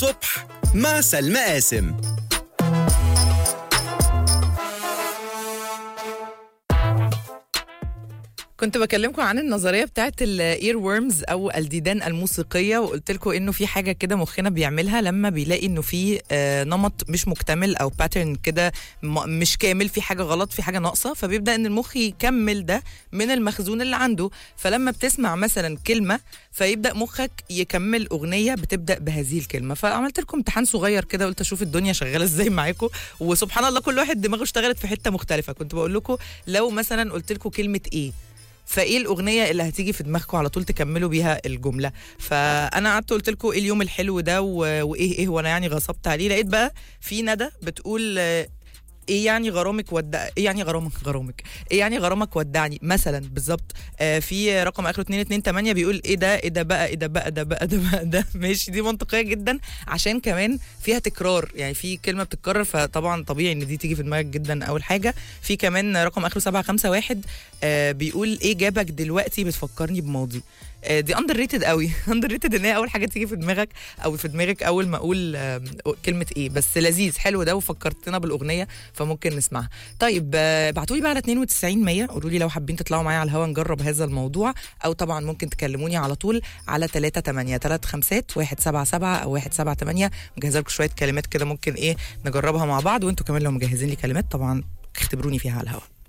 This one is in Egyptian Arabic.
الصبح مع سلمى قاسم كنت بكلمكم عن النظريه بتاعت الاير وورمز او الديدان الموسيقيه وقلت لكم انه في حاجه كده مخنا بيعملها لما بيلاقي انه في آه، نمط مش مكتمل او باترن كده م- مش كامل في حاجه غلط في حاجه ناقصه فبيبدا ان المخ يكمل ده من المخزون اللي عنده فلما بتسمع مثلا كلمه فيبدا مخك يكمل اغنيه بتبدا بهذه الكلمه فعملت لكم امتحان صغير كده قلت اشوف الدنيا شغاله ازاي معاكم وسبحان الله كل واحد دماغه اشتغلت في حته مختلفه كنت بقول لكم لو مثلا قلت لكم كلمه ايه فايه الاغنيه اللي هتيجي في دماغكم على طول تكملوا بيها الجمله فانا قعدت قلت لكم ايه اليوم الحلو ده و... وايه ايه وانا يعني غصبت عليه لقيت بقى في ندى بتقول آه، ايه يعني غرامك ودع ايه يعني غرامك غرامك ايه يعني غرامك ودعني مثلا بالظبط آه في رقم اخره 228 بيقول ايه ده ايه ده بقى ايه ده بقى ده بقى ده بقى ده ماشي دي منطقيه جدا عشان كمان فيها تكرار يعني في كلمه بتتكرر فطبعا طبيعي ان دي تيجي في دماغك جدا اول حاجه في كمان رقم اخره 751 آه بيقول ايه جابك دلوقتي بتفكرني بماضي آه دي اندر ريتد قوي اندر ريتد ان هي اول حاجه تيجي في دماغك او في دماغك اول ما اقول آه كلمه ايه بس لذيذ حلو ده وفكرتنا بالاغنيه فممكن نسمعها طيب آه ابعتوا لي بقى على 92 100 قولوا لي لو حابين تطلعوا معايا على الهوا نجرب هذا الموضوع او طبعا ممكن تكلموني على طول على 3 8 3 5 1 7 7 او 1 7 8 مجهزه لكم شويه كلمات كده ممكن ايه نجربها مع بعض وانتوا كمان لو مجهزين لي كلمات طبعا اختبروني فيها على الهوا